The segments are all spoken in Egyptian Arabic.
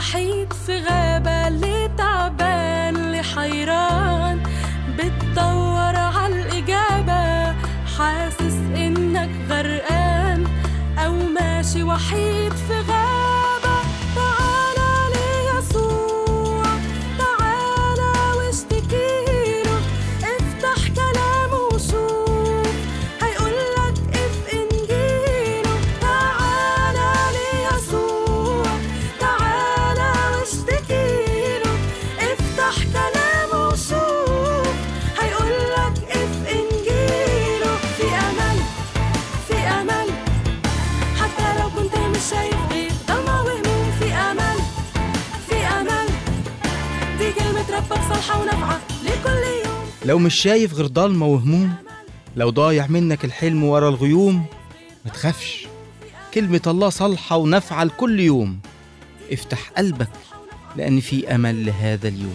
وحيد في غابة اللي تعبان اللي حيران بتدور عالإجابة حاسس إنك غرقان أو ماشي وحيد في غابة تعالى ليسوع تعالى واشتكيله افتح كلامه وشوف هيقولك اف انجيله تعالى ليسوع تعالى واشتكيله افتح كلامه وشوف هيقولك اف انجيله في امل في امل حتى لو كنت مش شايف غير ضلمة وهموم في امل في امل دي كلمة ربك صالحة ونافعة لكل يوم لو مش شايف غير ضلمة وهموم لو ضايع منك الحلم ورا الغيوم ما تخافش كلمة الله صالحة ونافعة لكل يوم افتح قلبك لأن في أمل لهذا اليوم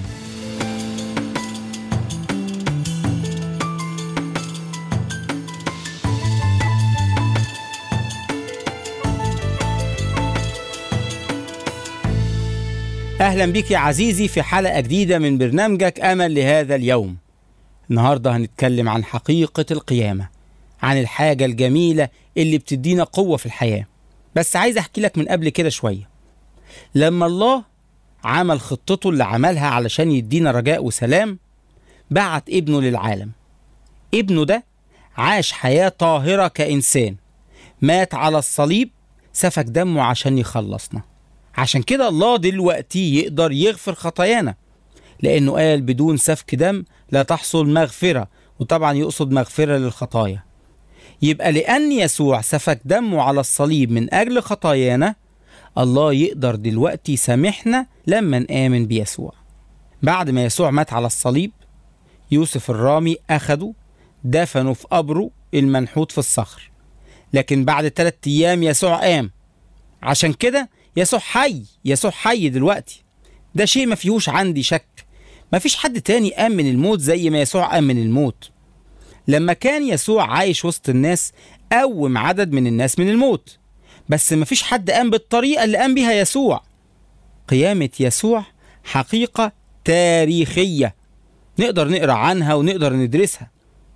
أهلا بك يا عزيزي في حلقة جديدة من برنامجك أمل لهذا اليوم النهاردة هنتكلم عن حقيقة القيامة عن الحاجة الجميلة اللي بتدينا قوة في الحياة بس عايز أحكي لك من قبل كده شوية لما الله عمل خطته اللي عملها علشان يدينا رجاء وسلام بعت ابنه للعالم ابنه ده عاش حياة طاهرة كإنسان مات على الصليب سفك دمه عشان يخلصنا عشان كده الله دلوقتي يقدر يغفر خطايانا لأنه قال بدون سفك دم لا تحصل مغفرة وطبعا يقصد مغفرة للخطايا يبقى لأن يسوع سفك دمه على الصليب من أجل خطايانا الله يقدر دلوقتي يسامحنا لما نآمن بيسوع بعد ما يسوع مات على الصليب يوسف الرامي أخده دفنه في قبره المنحوت في الصخر لكن بعد ثلاثة أيام يسوع قام عشان كده يسوع حي يسوع حي دلوقتي ده شيء ما فيهوش عندي شك ما فيش حد تاني قام من الموت زي ما يسوع قام من الموت لما كان يسوع عايش وسط الناس قوم عدد من الناس من الموت بس ما فيش حد قام بالطريقة اللي قام بيها يسوع قيامة يسوع حقيقة تاريخية نقدر نقرأ عنها ونقدر ندرسها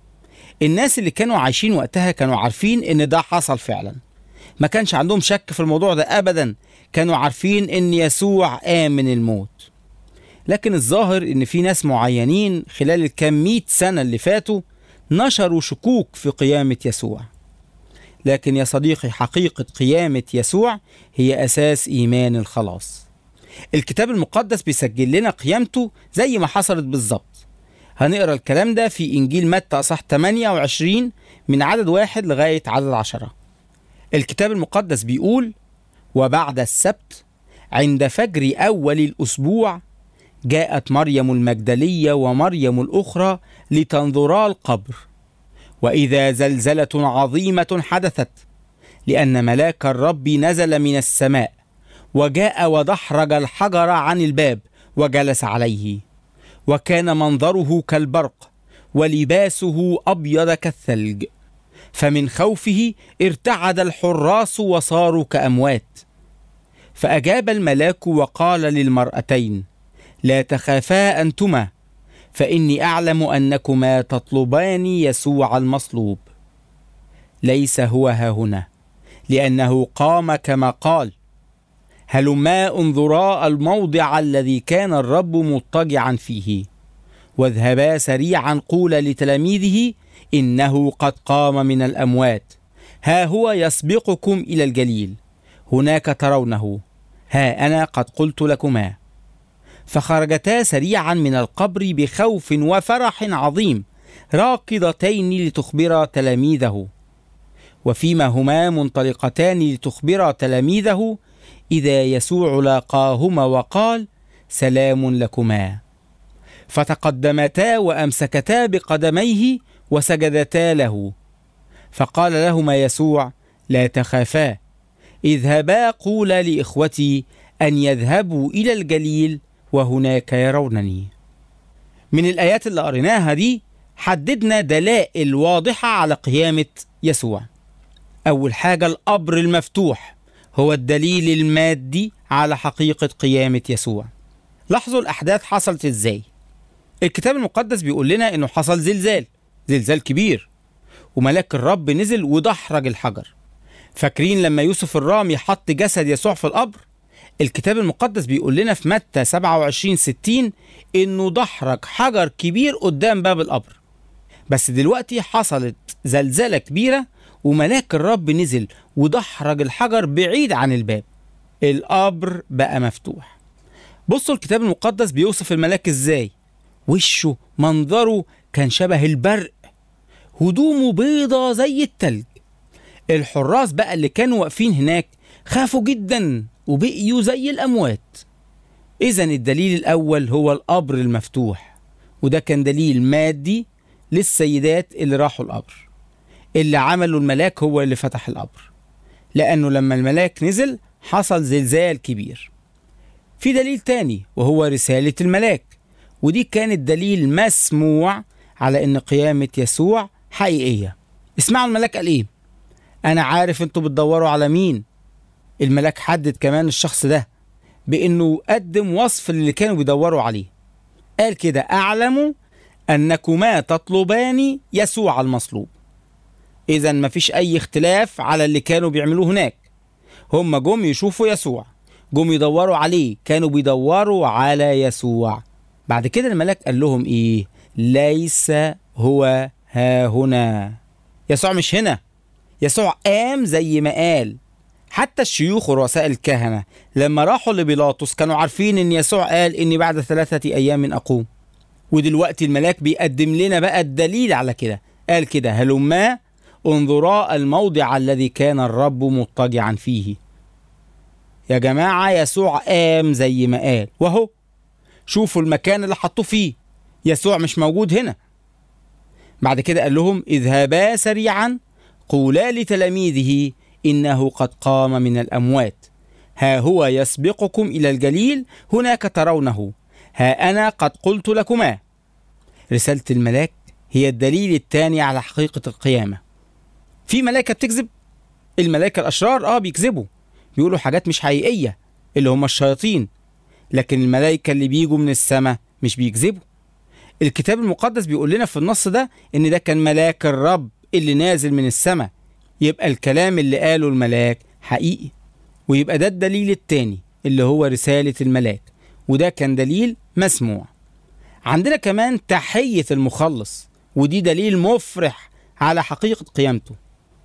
الناس اللي كانوا عايشين وقتها كانوا عارفين ان ده حصل فعلا ما كانش عندهم شك في الموضوع ده ابدا كانوا عارفين ان يسوع قام من الموت لكن الظاهر ان في ناس معينين خلال الكام مئة سنة اللي فاتوا نشروا شكوك في قيامة يسوع لكن يا صديقي حقيقة قيامة يسوع هي أساس إيمان الخلاص الكتاب المقدس بيسجل لنا قيامته زي ما حصلت بالظبط هنقرا الكلام ده في إنجيل متى أصح 28 من عدد واحد لغاية عدد عشرة الكتاب المقدس بيقول وبعد السبت عند فجر أول الأسبوع جاءت مريم المجدلية ومريم الأخرى لتنظرا القبر وإذا زلزلة عظيمة حدثت لأن ملاك الرب نزل من السماء وجاء ودحرج الحجر عن الباب وجلس عليه وكان منظره كالبرق ولباسه أبيض كالثلج فمن خوفه ارتعد الحراس وصاروا كأموات فأجاب الملاك وقال للمرأتين لا تخافا أنتما فإني أعلم أنكما تطلبان يسوع المصلوب ليس هو ها هنا لأنه قام كما قال هلما انظرا الموضع الذي كان الرب مضطجعا فيه واذهبا سريعا قولا لتلاميذه إنه قد قام من الأموات ها هو يسبقكم إلى الجليل هناك ترونه ها أنا قد قلت لكما فخرجتا سريعا من القبر بخوف وفرح عظيم راكضتين لتخبرا تلاميذه وفيما هما منطلقتان لتخبرا تلاميذه إذا يسوع لاقاهما وقال سلام لكما فتقدمتا وأمسكتا بقدميه وسجدتا له فقال لهما يسوع لا تخافا اذهبا قولا لاخوتي ان يذهبوا الى الجليل وهناك يرونني من الايات اللي قريناها دي حددنا دلائل واضحه على قيامه يسوع اول حاجه القبر المفتوح هو الدليل المادي على حقيقة قيامة يسوع لاحظوا الأحداث حصلت إزاي الكتاب المقدس بيقول لنا إنه حصل زلزال زلزال كبير وملاك الرب نزل ودحرج الحجر فاكرين لما يوسف الرامي حط جسد يسوع في القبر الكتاب المقدس بيقول لنا في متى 27 60 انه دحرج حجر كبير قدام باب القبر بس دلوقتي حصلت زلزالة كبيرة وملاك الرب نزل ودحرج الحجر بعيد عن الباب القبر بقى مفتوح بصوا الكتاب المقدس بيوصف الملاك ازاي وشه منظره كان شبه البرق هدومه بيضة زي التلج الحراس بقى اللي كانوا واقفين هناك خافوا جدا وبقيوا زي الأموات إذا الدليل الأول هو القبر المفتوح وده كان دليل مادي للسيدات اللي راحوا القبر اللي عمله الملاك هو اللي فتح القبر لأنه لما الملاك نزل حصل زلزال كبير في دليل تاني وهو رسالة الملاك ودي كانت دليل مسموع على ان قيامة يسوع حقيقية اسمعوا الملاك قال ايه انا عارف انتوا بتدوروا على مين الملاك حدد كمان الشخص ده بانه قدم وصف اللي كانوا بيدوروا عليه قال كده اعلم انكما تطلبان يسوع المصلوب اذا مفيش اي اختلاف على اللي كانوا بيعملوه هناك هم جم يشوفوا يسوع جم يدوروا عليه كانوا بيدوروا على يسوع بعد كده الملاك قال لهم ايه ليس هو ها هنا يسوع مش هنا يسوع قام زي ما قال حتى الشيوخ ورؤساء الكهنة لما راحوا لبيلاطس كانوا عارفين ان يسوع قال اني بعد ثلاثة ايام اقوم ودلوقتي الملاك بيقدم لنا بقى الدليل على كده قال كده هلما انظرا الموضع الذي كان الرب مضطجعا فيه يا جماعة يسوع قام زي ما قال وهو شوفوا المكان اللي حطوه فيه يسوع مش موجود هنا بعد كده قال لهم اذهبا سريعا قولا لتلاميذه انه قد قام من الاموات ها هو يسبقكم الى الجليل هناك ترونه ها انا قد قلت لكما رساله الملاك هي الدليل الثاني على حقيقه القيامه في ملائكه بتكذب الملائكه الاشرار اه بيكذبوا بيقولوا حاجات مش حقيقيه اللي هم الشياطين لكن الملائكه اللي بيجوا من السماء مش بيكذبوا الكتاب المقدس بيقول لنا في النص ده ان ده كان ملاك الرب اللي نازل من السماء يبقى الكلام اللي قاله الملاك حقيقي ويبقى ده الدليل التاني اللي هو رسالة الملاك وده كان دليل مسموع عندنا كمان تحية المخلص ودي دليل مفرح على حقيقة قيامته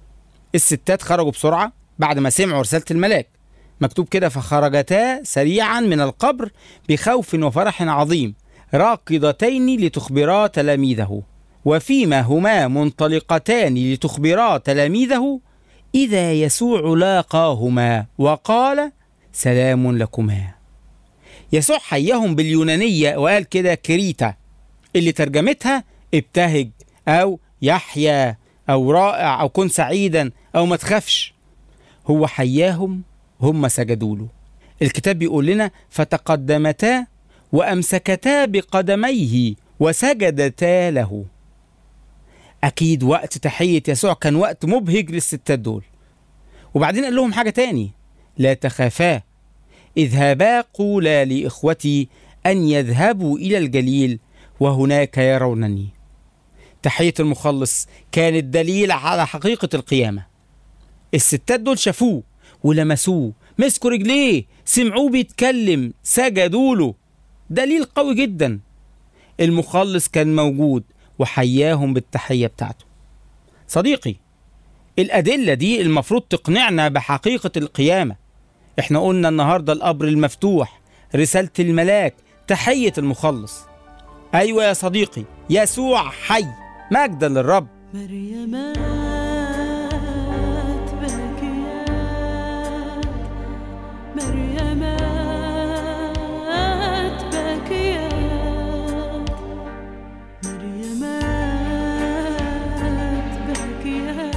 الستات خرجوا بسرعة بعد ما سمعوا رسالة الملاك مكتوب كده فخرجتا سريعا من القبر بخوف وفرح عظيم راكضتين لتخبرا تلاميذه وفيما هما منطلقتان لتخبرا تلاميذه إذا يسوع لاقاهما وقال سلام لكما يسوع حياهم باليونانية وقال كده كريتا اللي ترجمتها ابتهج أو يحيا أو رائع أو كن سعيدا أو ما تخافش هو حياهم هم سجدوا له الكتاب بيقول لنا فتقدمتا وأمسكتا بقدميه وسجدتا له أكيد وقت تحية يسوع كان وقت مبهج للستات دول وبعدين قال لهم حاجة تاني لا تخافا اذهبا قولا لإخوتي أن يذهبوا إلى الجليل وهناك يرونني تحية المخلص كانت دليل على حقيقة القيامة الستات دول شافوه ولمسوه مسكوا رجليه سمعوه بيتكلم سجدوا له دليل قوي جدا المخلص كان موجود وحياهم بالتحية بتاعته صديقي الأدلة دي المفروض تقنعنا بحقيقة القيامة احنا قلنا النهاردة القبر المفتوح رسالة الملاك تحية المخلص أيوة يا صديقي يسوع حي مجدا للرب مريمات باكيات مريمات باكيات مريمات باكيات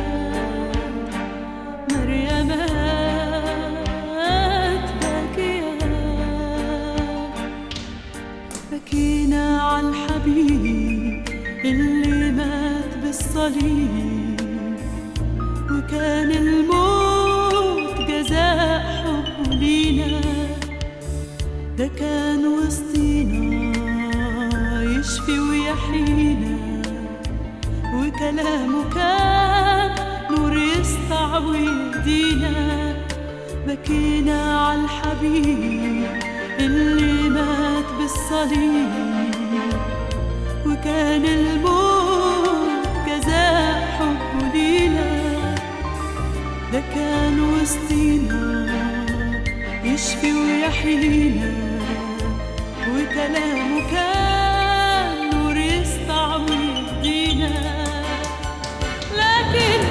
مريمات باكيات بكينا على الحبيب اللي مات بالصليب وكان الموت جزاء حبه لينا ده كان وسطينا يشفي ويحيينا وكلامه كان نور يسطع ويهدينا بكينا على الحبيب اللي مات بالصليب وكان الموت جزاء حبه لينا ده كان وسطينا يشفي ويحيينا وكلامه كان نور يسطع ويهدينا لكن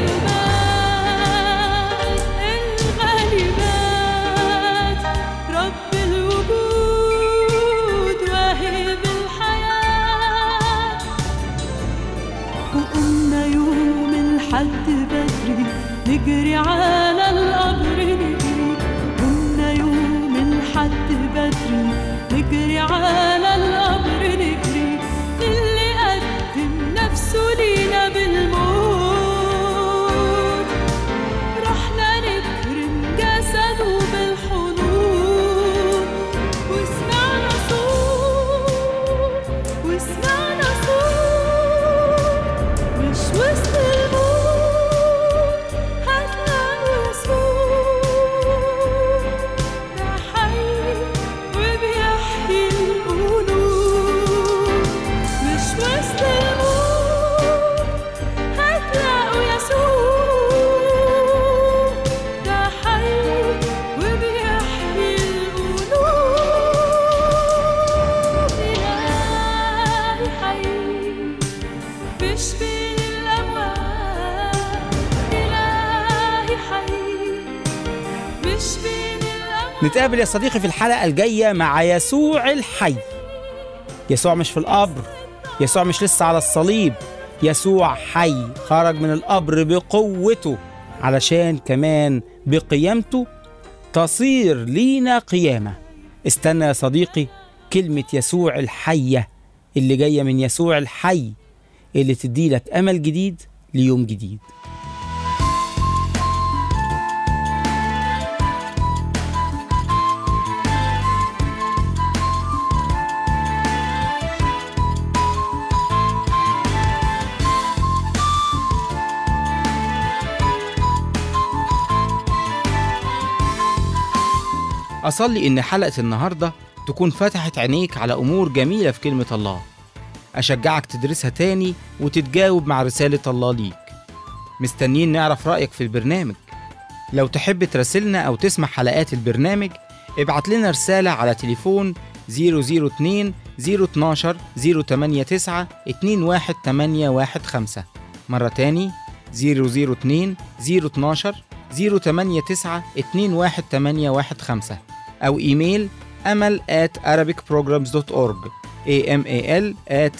مات الغالي مات رب الوجود واهب الحياة وقمنا يوم الحد بدري نجري على القبر نجري قمنا يوم الحد بدري نجري على القبر نجري اللي قدم نفسه لينا بالموت رحنا نكرم جسده بالحضور وسمعنا صوت وسمعنا صوت مش وسط الموت هتلاقوا يسوع ده حي وبيحيي القلوب مش وسط الموت هتلاقوا يسوع ده حي وبيحيي القلوب إلهي حي بيشفي الأموات إلهي حي بيشفي الأموات نتقابل يا صديقي في الحلقة الجاية مع يسوع الحي يسوع مش في القبر يسوع مش لسه على الصليب يسوع حي خرج من القبر بقوته علشان كمان بقيامته تصير لينا قيامة استنى يا صديقي كلمة يسوع الحية اللي جاية من يسوع الحي اللي تدي لك أمل جديد ليوم جديد أصلي إن حلقة النهاردة تكون فتحت عينيك على أمور جميلة في كلمة الله أشجعك تدرسها تاني وتتجاوب مع رسالة الله ليك مستنيين نعرف رأيك في البرنامج لو تحب تراسلنا أو تسمع حلقات البرنامج ابعت لنا رسالة على تليفون 002 012 089 21815 مرة تاني 002 012 089 21815 أو إيميل أمل at arabicprograms.org amal at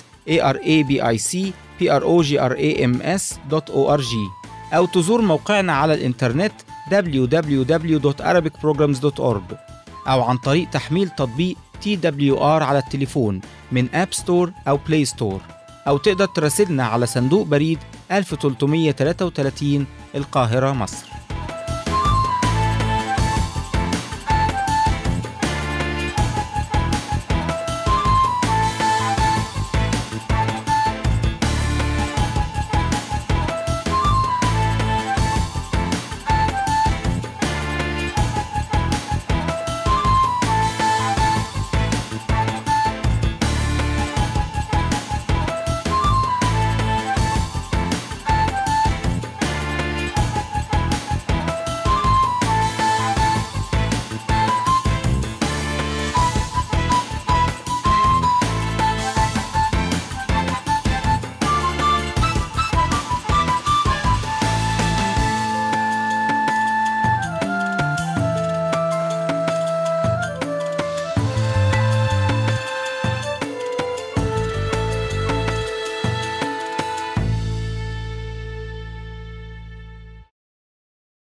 arabicprograms.org أو تزور موقعنا على الإنترنت www.arabicprograms.org أو عن طريق تحميل تطبيق TWR على التليفون من أب ستور أو بلاي ستور أو تقدر تراسلنا على صندوق بريد 1333 القاهرة مصر